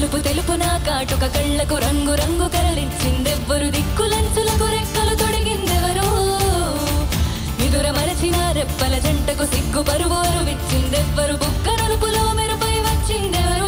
నలుపు తెలుపు నా కాటుక కళ్ళకు రంగు రంగు కరలిచ్చిందెవ్వరు దిక్కులంచులకు రెక్కలు తొడిగిందెవరు నిదుర మరచిన రెప్పల జంటకు సిగ్గు పరువోరు విచ్చిందెవ్వరు బుక్క నలుపులో మెరుపై వచ్చిందెవరు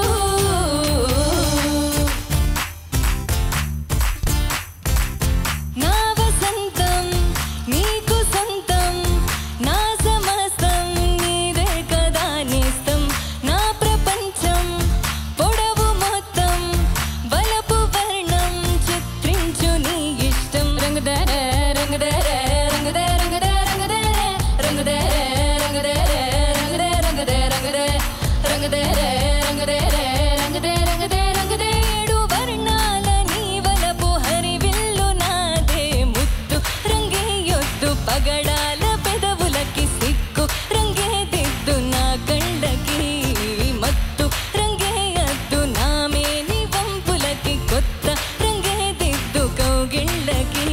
నా వసంతం నీకు సొంతం నా సమస్తం నీదే కదా నేస్తం నా ప్రపంచం పొడవు మొత్తం బలపు వర్ణం చిత్రించు నీ ఇష్టం రంగుదర రంగుదర రంగుద రంగుద రంగుదర రంగుదర రంగుదర రంగుద రంగుద రంగుద రంగుదర రంగుదర రంగుద రంగుద రంగుద ఏడు వర్ణాల నీ వలపు హరివిల్లు నాదే ముద్దు రంగేయొద్దు పగడాల పెదవులకి సిగ్గు రంగే దిద్దు నా కళ్ళకి మత్తు రంగేయద్దు నా మేని వంపులకి కొత్త రంగే దిద్దు కౌగిళ్ళకి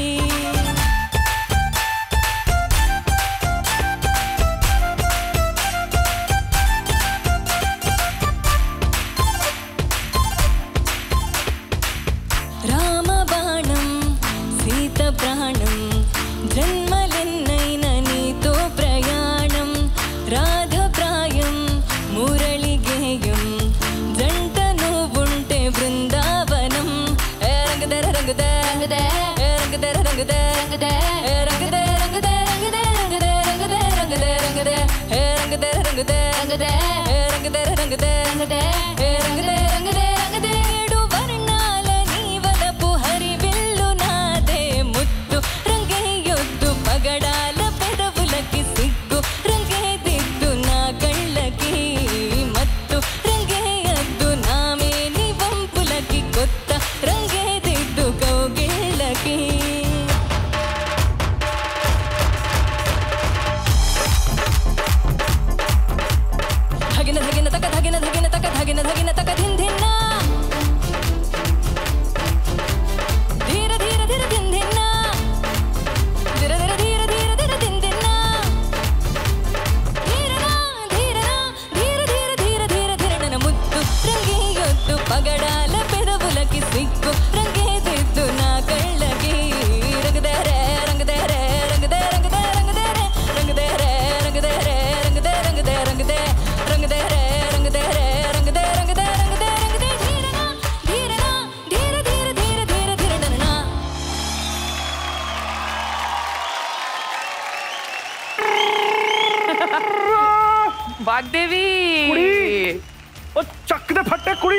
రామబాణం సీత ప్రాణం జన్మలెన్నైన నీతో ప్రయాణం రాధ ప్రాయం మురళి గేయం జంట నువ్వుంటే బృందావనం ఏ రంగదర రంగద రంగద ఏ రంగదర రంగద రంగద ఏ రంగద రంగద రంగద రంగద రంగద రంగద రంగద ఏ రంగదర రంగద రంగద ఏ రంగదర రంగద రంగద ఏ రంగద రంగద రంగద ఏడు వర్ణాల నీవలపు హరివిల్లు నాదే ముద్దు రంగేయొద్దు పగడాల పెదవులకి సిగ్గు రంగే దిద్దు నా కళ్ళకి మత్తు రంగేయద్దు నా మేని వంపులకి కొత్త రంగే దిద్దు కౌగిళ్ళకి ధగిన ధగిన తక ధగిన ధగిన తక ధగిన ధగిన తక ధిన్ ధిన్నా ధీర ధీర ధీర ధిన్ ధిన్నా ధీర ధీర ధీర ధీర ధీర ధిన్ ధిన్నా ధీరనా ధీరనా ధీర ధీర ధీర ధీర ధీరనన ముద్దు రంగేయొద్దు పగడాల పెదవులకి సిగ్గు రంగే దిద్దు నా కళ్ళకి రంగదేరే రంగదేరే రంగదే రంగదే రంగదేరే రంగదేరే రంగదేరే రంగదే రంగదే రంగదే రంగదేరే రంగదేరే రంగదే రంగదే రంగదే రంగదే ధీరనా ధీరనా ధీర ధీర ధీర ధీర ధీరనన వాగ్దేవి ఓ చక్కన పట్ట కుడి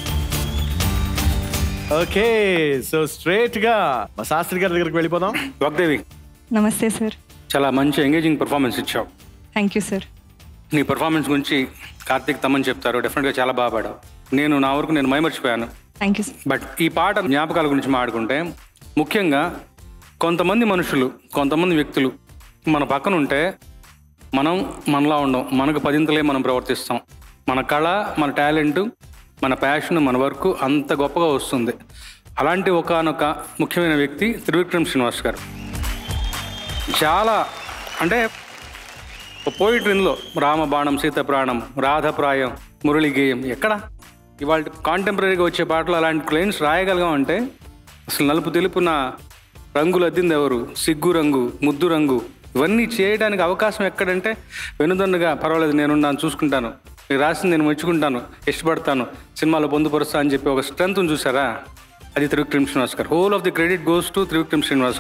ఓకే సో స్ట్రేట్ గా మా శాస్త్రి గారి దగ్గరికి వెళ్ళిపోదాం వాగ్దేవి నమస్తే సార్ చాలా మంచి ఎంగేజింగ్ పర్ఫార్మెన్స్ ఇచ్చావు థ్యాంక్ యూ సార్ నీ పర్ఫార్మెన్స్ గురించి కార్తీక్ తమ్మని చెప్తారు డెఫినెట్గా చాలా బాగా పాడావు నేను నా వరకు నేను మైమర్చిపోయాను థ్యాంక్ యూ సార్ బట్ ఈ పాట జ్ఞాపకాల గురించి మాట్లాడుకుంటే ముఖ్యంగా కొంతమంది మనుషులు కొంతమంది వ్యక్తులు మన పక్కన ఉంటే మనం మనలా ఉండం మనకు పదింతలే మనం ప్రవర్తిస్తాం మన కళ మన టాలెంట్ మన ప్యాషన్ మన వర్క్ అంత గొప్పగా వస్తుంది అలాంటి ఒకనొక ముఖ్యమైన వ్యక్తి త్రివిక్రమ్ శ్రీనివాస్ గారు చాలా అంటే పోయిట్రీలో రామబాణం సీతప్రాణం రాధప్రాయం మురళి గేయం ఎక్కడ ఇవాళ కాంటెంపరీగా వచ్చే పాటలు అలాంటి క్లైన్స్ రాయగలిగాం అంటే అసలు నలుపు తెలుపున రంగులు అద్దింది ఎవరు సిగ్గు రంగు ముద్దు రంగు ఇవన్నీ చేయడానికి అవకాశం ఎక్కడంటే వెనుదన్నుగా పర్వాలేదు నేనున్నాను చూసుకుంటాను మీరు రాసింది నేను మెచ్చుకుంటాను ఇష్టపడతాను సినిమాలో పొందుపరుస్తా అని చెప్పి ఒక స్ట్రెంత్ చూసారా అది Trivikram Srinivas garu whole of the credit goes to Trivikram Srinivas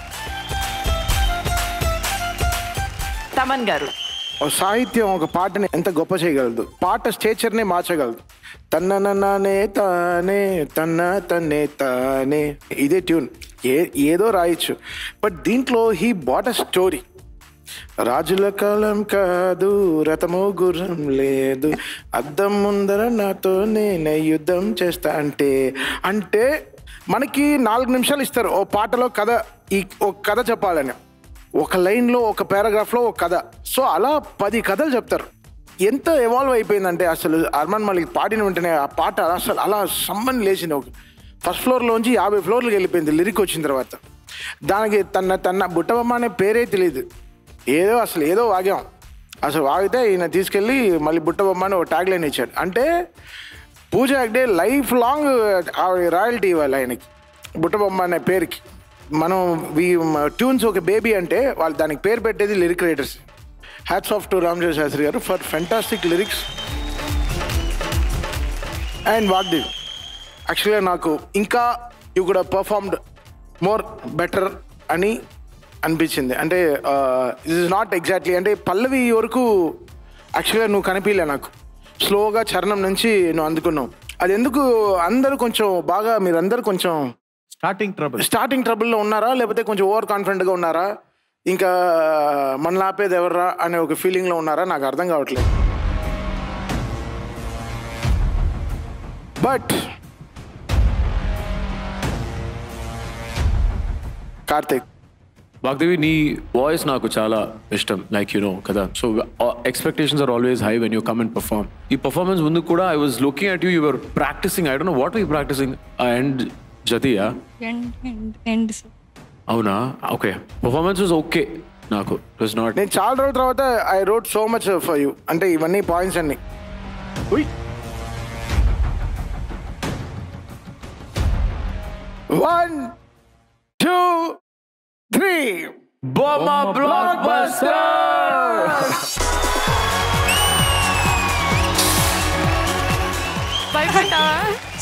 Thaman garu ఓ సాహిత్యం ఒక పాటని ఎంత గొప్ప చేయగలదు పాట స్టేచర్నే మార్చగలదు తన్నననే తానే తన్న తన్నే తానే ఇదే ట్యూన్ ఏ ఏదో రాయొచ్చు బట్ దీంట్లో హీ బాట్ అ స్టోరీ రాజుల కాలం కాదు రథము గుర్రం లేదు అద్దం ముందర నాతో నేనే యుద్ధం చేస్తా అంటే అంటే మనకి నాలుగు నిమిషాలు ఇస్తారు ఓ పాటలో కథ ఈ ఒక కథ చెప్పాలని ఒక లైన్లో ఒక పారాగ్రాఫ్లో ఒక కథ సో అలా పది కథలు చెప్తారు ఎంత ఎవాల్వ్ అయిపోయిందంటే అసలు అర్మాన్ మలిక్ పాడిన వెంటనే ఆ పాట అసలు అలా సమ్మని లేచింది ఒక ఫస్ట్ ఫ్లోర్లోంచి యాభై ఫ్లోర్లకు వెళ్ళిపోయింది లిరిక్ వచ్చిన తర్వాత దానికి తన తన బుట్టబొమ్మ అనే పేరే తెలియదు ఏదో అసలు ఏదో వాగాం అసలు వాగితే ఈయన తీసుకెళ్ళి మళ్ళీ బుట్టబొమ్మ అని ఒక ట్యాగ్ లైన్ ఇచ్చాడు అంటే పూజ హెగ్డే లైఫ్ లాంగ్ ఆవిడ రాయల్టీ ఇవ్వాలి ఆయనకి బుట్టబొమ్మ అనే పేరుకి మనం వీ ట్యూన్స్ ఒక బేబీ అంటే వాళ్ళు దానికి పేరు పెట్టేది lyric writers hats off to Ramajogi Sastry garu for fantastic lyrics and Vagdev యాక్చువల్గా నాకు ఇంకా యూ కూడా పర్ఫార్మ్డ్ మోర్ బెటర్ అని అనిపించింది అంటే దిస్ ఇస్ నాట్ ఎగ్జాక్ట్లీ అంటే పల్లవి వరకు యాక్చువల్గా నువ్వు కనిపించలే నాకు స్లోగా చరణం నుంచి నువ్వు అందుకున్నావు అది ఎందుకు అందరూ కొంచెం బాగా మీరందరూ కొంచెం స్టార్టింగ్ ట్రబుల్ స్టార్టింగ్ ట్రబుల్లో ఉన్నారా లేకపోతే కొంచెం ఓవర్ కాన్ఫిడెంట్గా ఉన్నారా ఇంకా మన లాపేది ఎవర్రా అనే ఒక ఫీలింగ్లో ఉన్నారా నాకు అర్థం కావట్లేదు బట్ కార్తిక్ వాగ్దేవి నీ వాయిస్ నాకు చాలా ఇష్టం లైక్ యు నో కదా so expectations are always high when you come and perform ఈ పర్ఫార్మెన్స్ ముందు కూడా I was looking at you your practising I don't know what you practising and జతియా ఎండ్ ఎండ్ ఎండ్ సార్ అవునా okay performance was okay నాకు it was not నేను చాలా రోజుల తర్వాత I wrote so much for you అంటే ఇవన్నీ points అన్ని ఉయ్ వన్ టూ త్రీ బొమ్మ బ్లాక్ బస్టర్ భయపడ్డావా